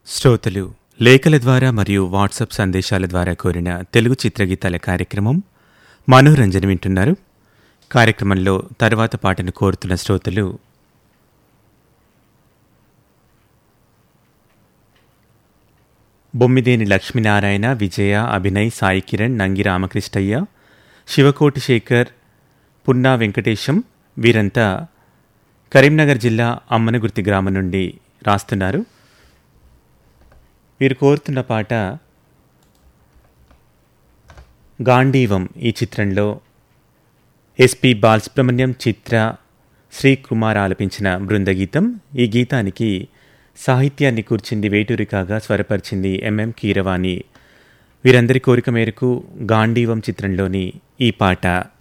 శ్రోతలు లేఖల ద్వారా మరియు వాట్సాప్ సందేశాల ద్వారా కోరిన తెలుగు చిత్రగీతాల కార్యక్రమం మనోరంజన వింటున్నారు కార్యక్రమంలో తర్వాత పాటను కోరుతున్న శ్రోతలు బొమ్మిదేని లక్ష్మీనారాయణ విజయ అభినయ్ సాయి కిరణ్ నంగి రామకృష్ణయ్య శివకోటి శేఖర్ పున్నా వెంకటేశం వీరంతా కరీంనగర్ జిల్లా అమ్మనగుర్తి గ్రామం నుండి రాస్తున్నారు వీరు కోరుతున్న పాట గాంధీవం ఈ చిత్రంలో ఎస్పి బాలసుబ్రహ్మణ్యం చిత్ర శ్రీకుమార్ ఆలపించిన బృందగీతం ఈ గీతానికి సాహిత్యాన్ని కూర్చింది వేటూరి కాగా స్వరపరిచింది ఎంఎం కీరవాణి వీరందరి కోరిక మేరకు గాంధీవం చిత్రంలోని ఈ పాట